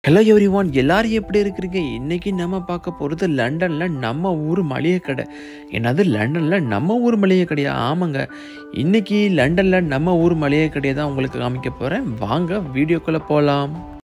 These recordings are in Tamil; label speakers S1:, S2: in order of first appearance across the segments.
S1: ஹலோ எவ்ரி ஒன் எல்லாரும் எப்படி இருக்கிறீங்க இன்றைக்கி நம்ம பார்க்க போகிறது லண்டனில் நம்ம ஊர் மளிகை கடை என்னது லண்டனில் நம்ம ஊர் மளிகை கடையா ஆமாங்க இன்றைக்கி லண்டனில் நம்ம ஊர் மளிகை கடையை தான் உங்களுக்கு காமிக்க போகிறேன் வாங்க வீடியோக்குள்ளே போகலாம்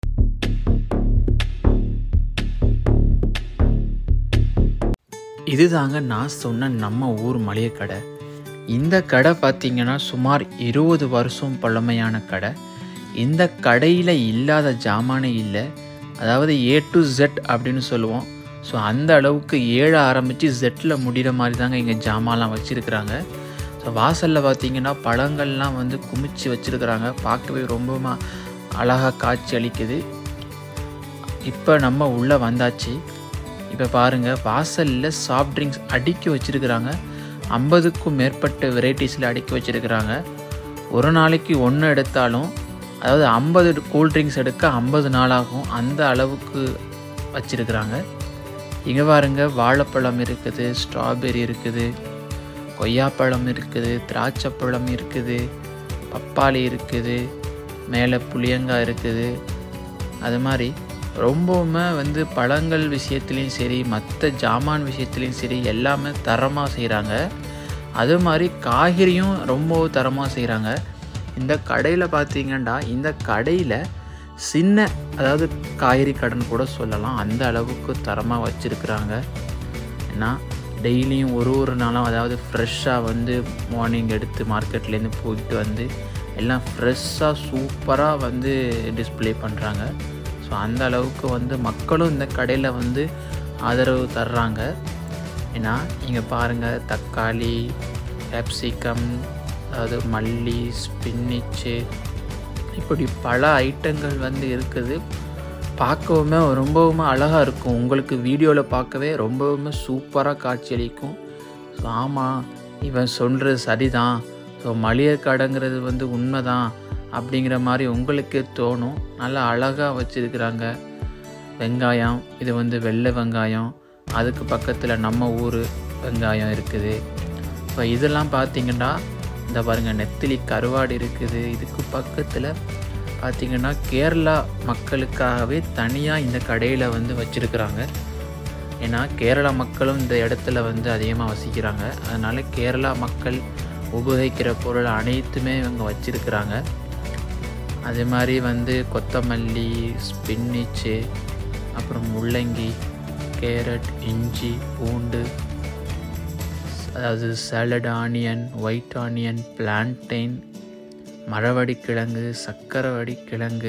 S1: இதுதாங்க நான் சொன்ன நம்ம ஊர் மளிகை கடை இந்த கடை பார்த்தீங்கன்னா சுமார் இருபது வருஷம் பழமையான கடை இந்த கடையில் இல்லாத ஜாமானே இல்லை அதாவது ஏ டு ஜெட் அப்படின்னு சொல்லுவோம் ஸோ அந்த அளவுக்கு ஏழை ஆரம்பித்து ஜெட்டில் முடிகிற மாதிரி தாங்க இங்கே ஜாமான்லாம் வச்சுருக்குறாங்க ஸோ வாசலில் பார்த்தீங்கன்னா பழங்கள்லாம் வந்து குமிச்சு வச்சுருக்குறாங்க பார்க்கவே ரொம்ப அழகாக காட்சி அளிக்குது இப்போ நம்ம உள்ளே வந்தாச்சு இப்போ பாருங்கள் வாசலில் சாஃப்ட் ட்ரிங்க்ஸ் அடுக்கி வச்சுருக்குறாங்க ஐம்பதுக்கும் மேற்பட்ட வெரைட்டிஸில் அடுக்கி வச்சுருக்குறாங்க ஒரு நாளைக்கு ஒன்று எடுத்தாலும் அதாவது ஐம்பது கூல் ட்ரிங்க்ஸ் எடுக்க ஐம்பது நாள் ஆகும் அந்த அளவுக்கு வச்சுருக்குறாங்க இங்கே பாருங்க வாழைப்பழம் இருக்குது ஸ்ட்ராபெரி இருக்குது கொய்யாப்பழம் இருக்குது திராட்சைப்பழம் இருக்குது பப்பாளி இருக்குது மேலே புளியங்காய் இருக்குது அது மாதிரி ரொம்பவுமே வந்து பழங்கள் விஷயத்துலேயும் சரி மற்ற ஜாமான் விஷயத்துலேயும் சரி எல்லாமே தரமாக செய்கிறாங்க அது மாதிரி காய்கறியும் ரொம்ப தரமாக செய்கிறாங்க இந்த கடையில் பார்த்தீங்கன்னா இந்த கடையில் சின்ன அதாவது காய்கறி கடன் கூட சொல்லலாம் அந்த அளவுக்கு தரமாக வச்சுருக்குறாங்க ஏன்னா டெய்லியும் ஒரு ஒரு நாளும் அதாவது ஃப்ரெஷ்ஷாக வந்து மார்னிங் எடுத்து மார்க்கெட்லேருந்து போயிட்டு வந்து எல்லாம் ஃப்ரெஷ்ஷாக சூப்பராக வந்து டிஸ்பிளே பண்ணுறாங்க ஸோ அந்த அளவுக்கு வந்து மக்களும் இந்த கடையில் வந்து ஆதரவு தர்றாங்க ஏன்னா இங்கே பாருங்கள் தக்காளி கேப்சிகம் அதாவது மல்லி ஸ்பின்னிச்சு இப்படி பல ஐட்டங்கள் வந்து இருக்குது பார்க்கவுமே ரொம்பவுமே அழகாக இருக்கும் உங்களுக்கு வீடியோவில் பார்க்கவே ரொம்பவுமே சூப்பராக காட்சியளிக்கும் ஸோ ஆமாம் இவன் சொல்கிறது சரிதான் ஸோ மளிகை கடைங்கிறது வந்து உண்மைதான் அப்படிங்கிற மாதிரி உங்களுக்கே தோணும் நல்லா அழகாக வச்சுருக்குறாங்க வெங்காயம் இது வந்து வெள்ளை வெங்காயம் அதுக்கு பக்கத்தில் நம்ம ஊர் வெங்காயம் இருக்குது இப்போ இதெல்லாம் பார்த்தீங்கன்னா இந்த பாருங்கள் நெத்திலி கருவாடு இருக்குது இதுக்கு பக்கத்தில் பார்த்திங்கன்னா கேரளா மக்களுக்காகவே தனியாக இந்த கடையில் வந்து வச்சுருக்குறாங்க ஏன்னா கேரளா மக்களும் இந்த இடத்துல வந்து அதிகமாக வசிக்கிறாங்க அதனால் கேரளா மக்கள் உபயோகிக்கிற பொருள் அனைத்துமே இவங்க வச்சுருக்குறாங்க அதே மாதிரி வந்து கொத்தமல்லி ஸ்பின்னிச்சு அப்புறம் முள்ளங்கி கேரட் இஞ்சி பூண்டு அதாவது salad onion white onion plantain மரவடி கிழங்கு சக்கரவடி கிழங்கு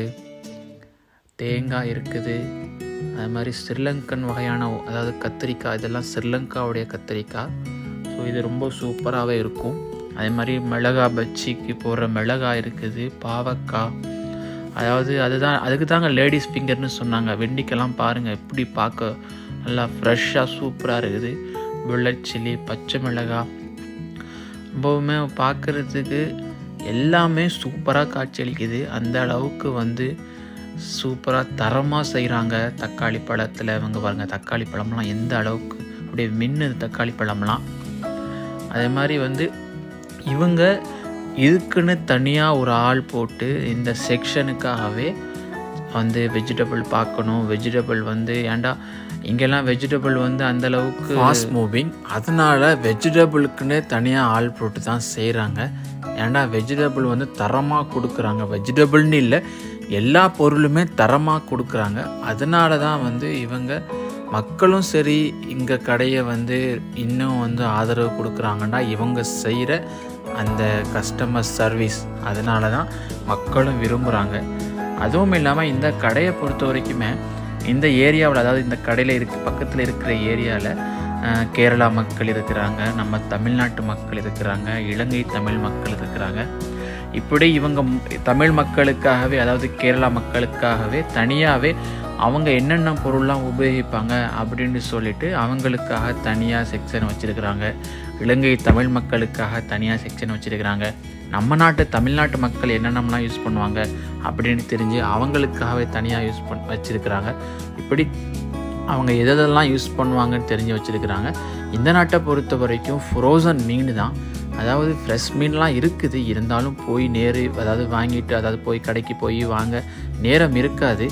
S1: தேங்காய் இருக்குது அது மாதிரி ஸ்ரீலங்கன் வகையான அதாவது கத்திரிக்காய் இதெல்லாம் ஸ்ரீலங்காவுடைய கத்திரிக்காய் ஸோ இது ரொம்ப சூப்பராகவே இருக்கும் அதே மாதிரி மிளகா பஜ்ஜிக்கு போடுற மிளகாய் இருக்குது பாவக்காய் அதாவது அதுதான் அதுக்கு தாங்க லேடிஸ் ஃபிங்கர்னு சொன்னாங்க வெண்டிக்கெல்லாம் பாருங்கள் எப்படி பார்க்க நல்லா ஃப்ரெஷ்ஷாக சூப்பராக இருக்குது புல்லட் சில்லி பச்சை மிளகாய் ரொம்பவுமே பார்க்குறதுக்கு எல்லாமே சூப்பராக காட்சியளிக்குது அந்த அளவுக்கு வந்து சூப்பராக தரமாக செய்கிறாங்க தக்காளி பழத்தில் இவங்க பாருங்கள் தக்காளி பழம்லாம் எந்த அளவுக்கு அப்படியே மின்னுது தக்காளி பழம்லாம் அதே மாதிரி வந்து இவங்க இதுக்குன்னு தனியாக ஒரு ஆள் போட்டு இந்த செக்ஷனுக்காகவே வந்து வெஜிடபிள் பார்க்கணும் வெஜிடபிள் வந்து ஏன்டா இங்கெல்லாம் வெஜிடபிள் வந்து அந்தளவுக்கு ஃபாஸ்ட் மூவிங் அதனால் வெஜிடபிளுக்குன்னு தனியாக ஆள் போட்டு தான் செய்கிறாங்க ஏன்டா வெஜிடபிள் வந்து தரமாக கொடுக்குறாங்க வெஜிடபிள்னு இல்லை எல்லா பொருளுமே தரமாக கொடுக்குறாங்க அதனால தான் வந்து இவங்க மக்களும் சரி இங்கே கடையை வந்து இன்னும் வந்து ஆதரவு கொடுக்குறாங்கன்னா இவங்க செய்கிற அந்த கஸ்டமர் சர்வீஸ் அதனால தான் மக்களும் விரும்புகிறாங்க அதுவும் இல்லாமல் இந்த கடையை பொறுத்த வரைக்குமே இந்த ஏரியாவில் அதாவது இந்த கடையில் இருக்க பக்கத்தில் இருக்கிற ஏரியாவில் கேரளா மக்கள் இருக்கிறாங்க நம்ம தமிழ்நாட்டு மக்கள் இருக்கிறாங்க இலங்கை தமிழ் மக்கள் இருக்கிறாங்க இப்படி இவங்க தமிழ் மக்களுக்காகவே அதாவது கேரளா மக்களுக்காகவே தனியாகவே அவங்க என்னென்ன பொருள்லாம் உபயோகிப்பாங்க அப்படின்னு சொல்லிட்டு அவங்களுக்காக தனியாக செக்ஷன் வச்சுருக்கிறாங்க இலங்கை தமிழ் மக்களுக்காக தனியாக செக்ஷன் வச்சுருக்கிறாங்க நம்ம நாட்டு தமிழ்நாட்டு மக்கள் என்னென்னலாம் யூஸ் பண்ணுவாங்க அப்படின்னு தெரிஞ்சு அவங்களுக்காகவே தனியாக யூஸ் பண் வச்சுருக்கிறாங்க இப்படி அவங்க எதெல்லாம் யூஸ் பண்ணுவாங்கன்னு தெரிஞ்சு வச்சுருக்கிறாங்க இந்த நாட்டை பொறுத்த வரைக்கும் ஃப்ரோசன் மீன் தான் அதாவது ஃப்ரெஷ் மீன்லாம் இருக்குது இருந்தாலும் போய் நேரு அதாவது வாங்கிட்டு அதாவது போய் கடைக்கு போய் வாங்க நேரம் இருக்காது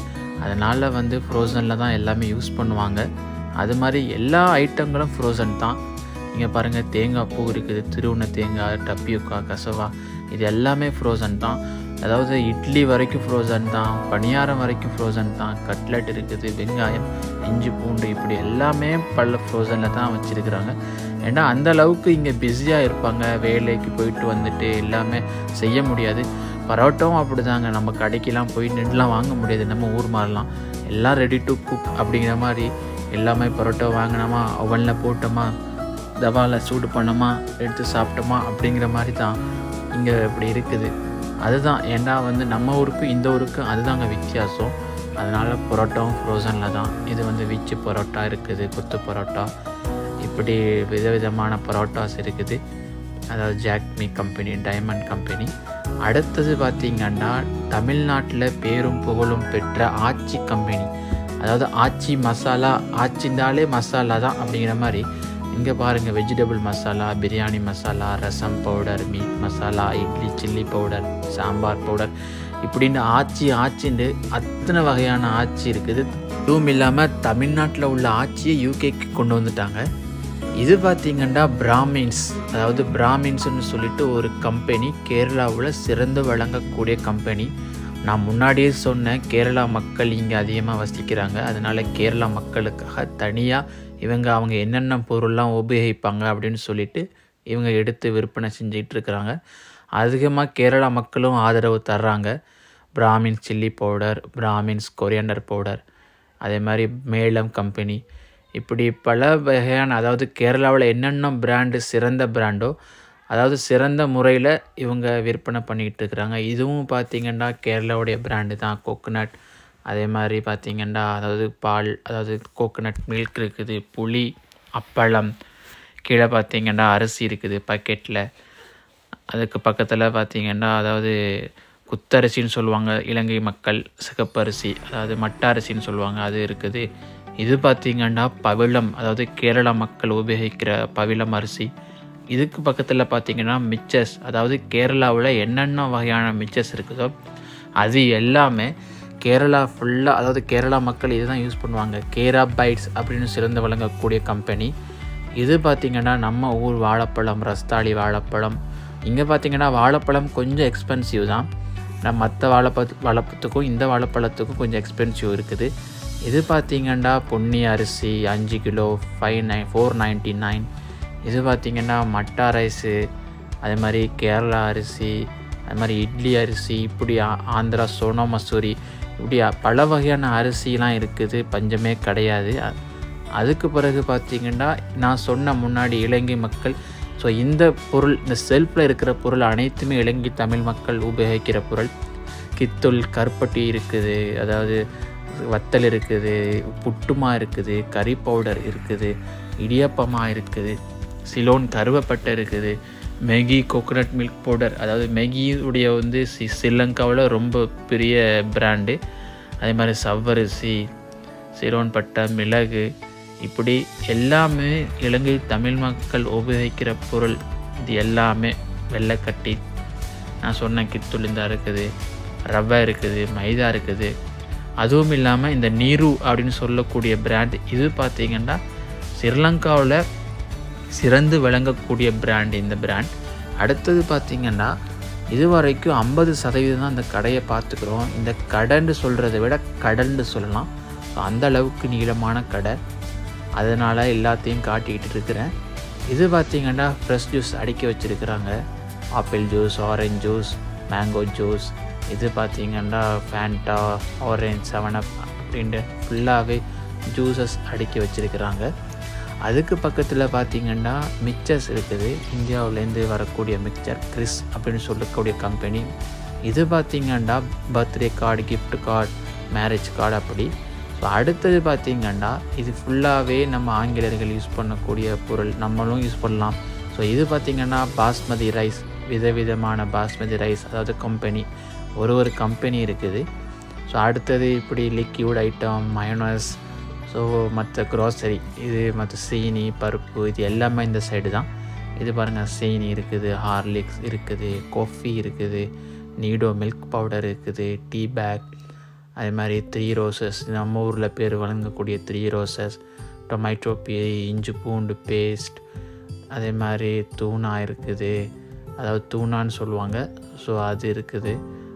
S1: அதனால் வந்து ஃப்ரோசனில் தான் எல்லாமே யூஸ் பண்ணுவாங்க அது மாதிரி எல்லா ஐட்டங்களும் ஃப்ரோசன் தான் இங்கே பாருங்கள் தேங்காய் பூ இருக்குது திருவுண தேங்காய் டப்பியுக்கா கசவா இது எல்லாமே ஃப்ரோசன் தான் அதாவது இட்லி வரைக்கும் ஃப்ரோசன் தான் பணியாரம் வரைக்கும் ஃப்ரோசன் தான் கட்லெட் இருக்குது வெங்காயம் இஞ்சி பூண்டு இப்படி எல்லாமே பல ஃப்ரோசனில் தான் வச்சுருக்குறாங்க ஏன்னா அந்த அளவுக்கு இங்கே பிஸியாக இருப்பாங்க வேலைக்கு போயிட்டு வந்துட்டு எல்லாமே செய்ய முடியாது பரோட்டாவும் அப்படி தாங்க நம்ம கடைக்கெல்லாம் போய் நின்றுலாம் வாங்க முடியாது நம்ம ஊர் மாதிரிலாம் எல்லாம் ரெடி டு குக் அப்படிங்கிற மாதிரி எல்லாமே பரோட்டா வாங்கினோமா அவனில் போட்டோமா தவாவில் சூடு பண்ணோமா எடுத்து சாப்பிட்டோமா அப்படிங்கிற மாதிரி தான் இங்கே இப்படி இருக்குது அதுதான் ஏன்னா வந்து நம்ம ஊருக்கும் இந்த ஊருக்கும் அதுதாங்க வித்தியாசம் அதனால் பரோட்டாவும் ஃப்ரோசனில் தான் இது வந்து விச்சு பரோட்டா இருக்குது கொத்து பரோட்டா இப்படி விதவிதமான பரோட்டாஸ் இருக்குது அதாவது ஜாக்மி கம்பெனி டைமண்ட் கம்பெனி அடுத்தது பார்த்திங்கன்னா தமிழ்நாட்டில் பேரும் புகழும் பெற்ற ஆச்சி கம்பெனி அதாவது ஆச்சி மசாலா ஆச்சிந்தாலே மசாலா தான் அப்படிங்கிற மாதிரி இங்கே பாருங்கள் vegetable masala biryani masala rasam powder meat masala idli chilli powder sambar powder இப்படின்னு ஆச்சி ஆச்சின்னு அத்தனை வகையான ஆச்சி இருக்குது இதுவும் இல்லாமல் தமிழ்நாட்டில் உள்ள ஆட்சியை யூகேக்கு கொண்டு வந்துட்டாங்க இது பார்த்திங்கன்னா பிராமின்ஸ் அதாவது பிராமின்ஸ்னு சொல்லிட்டு ஒரு கம்பெனி கேரளாவில் சிறந்து விளங்கக்கூடிய கம்பெனி நான் முன்னாடியே சொன்னேன் கேரளா மக்கள் இங்கே அதிகமாக வசிக்கிறாங்க அதனால் கேரளா மக்களுக்காக தனியாக இவங்க அவங்க என்னென்ன பொருள்லாம் உபயோகிப்பாங்க அப்படின்னு சொல்லிட்டு இவங்க எடுத்து விற்பனை செஞ்சிகிட்டு இருக்கிறாங்க அதிகமாக கேரளா மக்களும் ஆதரவு தர்றாங்க Brahmins chilli powder Brahmins coriander powder அதே மாதிரி மேளம் கம்பெனி இப்படி பல வகையான அதாவது கேரளாவில் என்னென்ன பிராண்டு சிறந்த பிராண்டோ அதாவது சிறந்த முறையில் இவங்க விற்பனை பண்ணிக்கிட்டு இருக்கிறாங்க இதுவும் பார்த்திங்கன்னா கேரளாவுடைய பிராண்டு தான் கோகோனட் அதே மாதிரி பார்த்திங்கன்னா அதாவது பால் அதாவது கோகோனட் மில்க் இருக்குது புளி அப்பளம் கீழே பார்த்திங்கன்னா அரிசி இருக்குது பக்கெட்டில் அதுக்கு பக்கத்தில் பார்த்திங்கன்னா அதாவது குத்தரிசின்னு சொல்லுவாங்க இலங்கை மக்கள் சிகப்பரிசி அதாவது மட்ட அரிசின்னு சொல்லுவாங்க அது இருக்குது இது பார்த்திங்கன்னா பவிளம் அதாவது கேரளா மக்கள் உபயோகிக்கிற பவிளம் அரிசி இதுக்கு பக்கத்தில் பார்த்திங்கன்னா மிச்சஸ் அதாவது கேரளாவில் என்னென்ன வகையான மிச்சஸ் இருக்குதோ அது எல்லாமே கேரளா ஃபுல்லாக அதாவது கேரளா மக்கள் இதுதான் யூஸ் பண்ணுவாங்க கேரா பைட்ஸ் அப்படின்னு சிறந்து வழங்கக்கூடிய கம்பெனி இது பார்த்திங்கன்னா நம்ம ஊர் வாழைப்பழம் ரஸ்தாளி வாழைப்பழம் இங்கே பார்த்திங்கன்னா வாழைப்பழம் கொஞ்சம் எக்ஸ்பென்சிவ் தான் நம்ம மற்ற வாழைப்பழ வாழைப்பழத்துக்கும் இந்த வாழைப்பழத்துக்கும் கொஞ்சம் எக்ஸ்பென்சிவ் இருக்குது இது பார்த்திங்கன்னா பொன்னி அரிசி அஞ்சு kilo five nine four ninety nine இது பார்த்திங்கன்னா மட்டா ரைஸு அதே மாதிரி கேரளா அரிசி அது மாதிரி இட்லி அரிசி இப்படி ஆந்திரா சோனா மசூரி இப்படி பல வகையான அரிசிலாம் இருக்குது பஞ்சமே கிடையாது அதுக்கு பிறகு பார்த்திங்கன்னா நான் சொன்ன முன்னாடி இலங்கை மக்கள் ஸோ இந்த பொருள் இந்த செல்ஃபில் இருக்கிற பொருள் அனைத்துமே இலங்கை தமிழ் மக்கள் உபயோகிக்கிற பொருள் கித்துள் கருப்பட்டி இருக்குது அதாவது வத்தல் இருக்குது புட்டுமா இருக்குது கறி பவுடர் இருக்குது இடியப்பமாக இருக்குது சிலோன் கருவப்பட்டை இருக்குது மேகி கோகோனட் மில்க் பவுடர் அதாவது மேகியுடைய வந்து சி ஸ்ரீலங்காவில் ரொம்ப பெரிய பிராண்டு அதே மாதிரி சவ்வரிசி சிலோன் பட்டை மிளகு இப்படி எல்லாமே இலங்கை தமிழ் மக்கள் உபயோகிக்கிற பொருள் இது எல்லாமே வெள்ளைக்கட்டி நான் சொன்ன கித்துளிந்தா இருக்குது ரவை இருக்குது மைதா இருக்குது அதுவும் இல்லாமல் இந்த நீரு அப்படின்னு சொல்லக்கூடிய பிராண்ட் இது பார்த்திங்கன்னா ஸ்ரீலங்காவில் சிறந்து விளங்கக்கூடிய பிராண்ட் இந்த பிராண்ட் அடுத்தது பார்த்திங்கன்னா இது வரைக்கும் ஐம்பது சதவீதம் தான் அந்த கடையை பார்த்துக்குறோம் இந்த கடைன்னு சொல்கிறத விட கடல்னு சொல்லலாம் ஸோ அந்த அளவுக்கு நீளமான கடை அதனால் எல்லாத்தையும் காட்டிக்கிட்டு இருக்கிறேன் இது பார்த்திங்கன்னா ஃப்ரெஷ் ஜூஸ் அடுக்கி வச்சுருக்குறாங்க apple juice orange juice mango juice இது பார்த்திங்கன்னா ஃபேண்டா ஆரஞ்ச் செவன் அப் அப்படின்ட்டு ஃபுல்லாகவே ஜூஸஸ் அடுக்கி வச்சுருக்குறாங்க அதுக்கு பக்கத்தில் பார்த்திங்கன்னா மிக்சர்ஸ் இருக்குது இந்தியாவிலேருந்து வரக்கூடிய மிக்சர் கிறிஸ் அப்படின்னு சொல்லக்கூடிய கம்பெனி இது பார்த்திங்கன்னா birthday card gift card marriage card அப்படி ஸோ அடுத்தது பார்த்திங்கன்னா இது ஃபுல்லாகவே நம்ம ஆங்கிலேயர்கள் யூஸ் பண்ணக்கூடிய பொருள் நம்மளும் யூஸ் பண்ணலாம் ஸோ இது பார்த்திங்கன்னா பாஸ்மதி ரைஸ் விதவிதமான பாஸ்மதி ரைஸ் அதாவது கம்பெனி ஒரு ஒரு கம்பெனி இருக்குது ஸோ அடுத்தது இப்படி லிக்யூட் ஐட்டம் மயோனஸ் ஸோ மற்ற க்ராசரி இது மற்ற சீனி பருப்பு இது எல்லாமே இந்த சைடு தான் இது பாருங்கள் சீனி இருக்குது ஹார்லிக்ஸ் இருக்குது காஃபி இருக்குது நீடோ மில்க் பவுடர் இருக்குது டீ பேக் அதே மாதிரி த்ரீ ரோசஸ் நம்ம ஊரில் பேர் வழங்கக்கூடிய த்ரீ ரோசஸ் டொமேட்டோ பியூரி இஞ்சி பூண்டு பேஸ்ட் அதே மாதிரி தூணா இருக்குது அதாவது தூணான்னு சொல்லுவாங்க ஸோ அது இருக்குது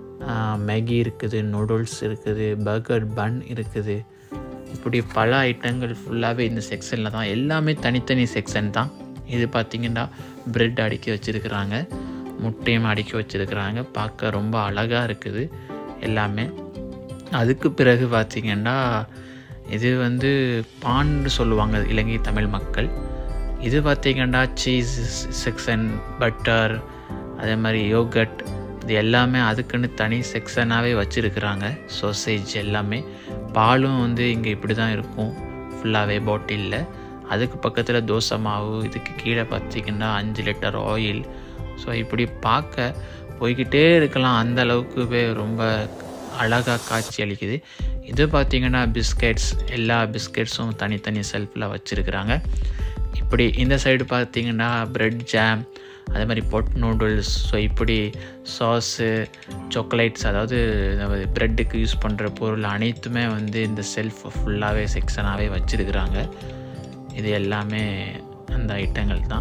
S1: மேகி இருக்குது நூடுல்ஸ் இருக்குது பர்கர் பன் இருக்குது இப்படி பல ஐட்டங்கள் ஃபுல்லாகவே இந்த செக்ஷனில் தான் எல்லாமே தனித்தனி செக்ஷன் தான் இது பார்த்திங்கன்னா ப்ரெட் அடுக்கி வச்சுருக்குறாங்க முட்டையும் அடுக்கி வச்சுருக்குறாங்க பார்க்க ரொம்ப அழகாக இருக்குது எல்லாமே அதுக்கு பிறகு பார்த்திங்கன்னா இது வந்து பான்னு சொல்லுவாங்க இலங்கை தமிழ் மக்கள் இது பார்த்திங்கன்னா சீஸ் செக்ஷன் பட்டர் அதே மாதிரி யோகட் இது எல்லாமே அதுக்குன்னு தனி செக்ஷனாகவே வச்சுருக்குறாங்க சோசேஜ் எல்லாமே பாலும் வந்து இங்கே இப்படி தான் இருக்கும் ஃபுல்லாகவே பாட்டிலில் அதுக்கு பக்கத்தில் தோசை மாவு இதுக்கு கீழே பார்த்திங்கன்னா அஞ்சு லிட்டர் ஆயில் ஸோ இப்படி பார்க்க போய்கிட்டே இருக்கலாம் அந்த அளவுக்கு ரொம்ப அழகாக காட்சி அளிக்குது இது பார்த்திங்கன்னா பிஸ்கெட்ஸ் எல்லா பிஸ்கெட்ஸும் தனித்தனி செல்ஃபில் வச்சுருக்குறாங்க இப்படி இந்த சைடு பார்த்திங்கன்னா ப்ரெட் ஜாம் அதே மாதிரி பொட் நூடுல்ஸ் ஸோ இப்படி சாஸு சாக்லேட்ஸ் அதாவது ப்ரெட்டுக்கு யூஸ் பண்ணுற பொருள் அனைத்துமே வந்து இந்த செல்ஃப் ஃபுல்லாகவே செக்ஷனாகவே வச்சுருக்குறாங்க இது எல்லாமே அந்த ஐட்டங்கள் தான்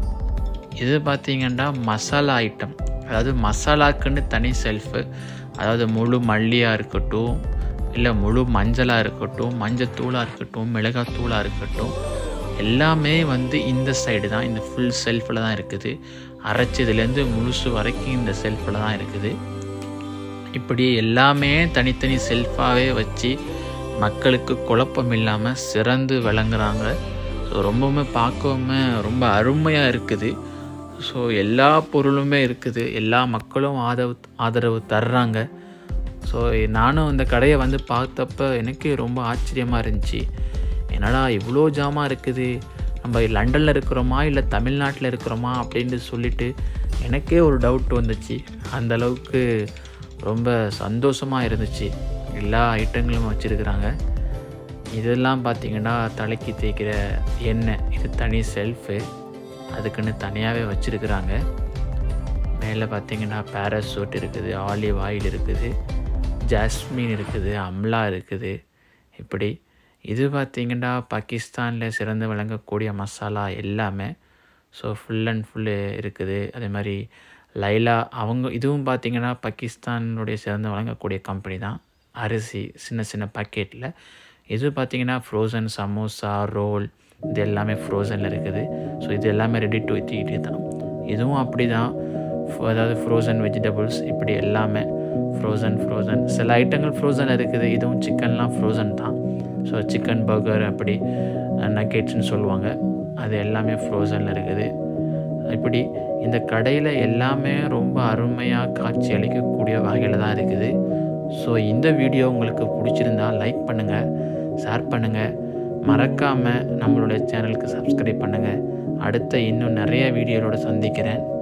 S1: இது பார்த்திங்கன்னா மசாலா ஐட்டம் அதாவது மசாலாக்குன்னு தனி செல்ஃபு அதாவது முழு மல்லியாக இருக்கட்டும் இல்லை முழு மஞ்சளாக இருக்கட்டும் மஞ்சத்தூளாக இருக்கட்டும் மிளகாத்தூளாக இருக்கட்டும் எல்லாமே வந்து இந்த சைடு தான் இந்த ஃபுல் செல்ஃபில் தான் இருக்குது அரைச்சதுலேருந்து முழுசு வரைக்கும் இந்த செல்ஃபில் தான் இருக்குது இப்படி எல்லாமே தனித்தனி செல்ஃபாகவே வச்சு மக்களுக்கு குழப்பம் இல்லாமல் சிறந்து விளங்குறாங்க ஸோ ரொம்பவுமே பார்க்கவுமே ரொம்ப அருமையாக இருக்குது ஸோ எல்லா பொருளுமே இருக்குது எல்லா மக்களும் ஆதரவு ஆதரவு தர்றாங்க ஸோ நானும் இந்த கடையை வந்து பார்த்தப்ப எனக்கே ரொம்ப ஆச்சரியமாக இருந்துச்சு என்னடா இவ்வளோ ஜாமான் இருக்குது நம்ம லண்டனில் இருக்கிறோமா இல்லை தமிழ்நாட்டில் இருக்கிறோமா அப்படின்னு சொல்லிட்டு எனக்கே ஒரு டவுட் வந்துச்சு அந்த அளவுக்கு ரொம்ப சந்தோஷமாக இருந்துச்சு எல்லா ஐட்டங்களும் வச்சுருக்குறாங்க இதெல்லாம் பார்த்திங்கன்னா தலைக்கு தேய்க்கிற எண்ணெய் இது தனி செல்ஃபு அதுக்குன்னு தனியாகவே வச்சுருக்குறாங்க மேலே பார்த்திங்கன்னா பேராசூட் இருக்குது ஆலிவ் ஆயில் இருக்குது ஜாஸ்மின் இருக்குது அம்லா இருக்குது இப்படி இது பார்த்திங்கன்னா பாகிஸ்தானில் சிறந்து விளங்கக்கூடிய மசாலா எல்லாமே ஸோ ஃபுல் அண்ட் ஃபுல்லு இருக்குது அதே மாதிரி லைலா அவங்க இதுவும் பார்த்திங்கன்னா பாகிஸ்தானுடைய சிறந்து வழங்கக்கூடிய கம்பெனி தான் அரிசி சின்ன சின்ன பாக்கெட்டில் இது பார்த்திங்கன்னா ஃப்ரோசன் சமோசா ரோல் இது எல்லாமே ஃப்ரோசனில் இருக்குது ஸோ இது எல்லாமே ரெடி டு இட்டு தான் இதுவும் அப்படி தான் அதாவது ஃப்ரோசன் வெஜிடபிள்ஸ் இப்படி எல்லாமே ஃப்ரோசன் ஃப்ரோசன் சில ஐட்டங்கள் ஃப்ரோசன் இருக்குது இதுவும் சிக்கன்லாம் ஃப்ரோசன் தான் ஸோ சிக்கன் பர்கர் அப்படி நக்கெட்ஸ்னு சொல்லுவாங்க அது எல்லாமே ஃப்ரோசனில் இருக்குது இப்படி இந்த கடையில் எல்லாமே ரொம்ப அருமையாக காட்சி அளிக்கக்கூடிய வகையில் தான் இருக்குது ஸோ இந்த வீடியோ உங்களுக்கு பிடிச்சிருந்தா லைக் பண்ணுங்கள் ஷேர் பண்ணுங்கள் மறக்காமல் நம்மளுடைய சேனலுக்கு சப்ஸ்கிரைப் பண்ணுங்கள் அடுத்த இன்னும் நிறைய வீடியோவோட சந்திக்கிறேன்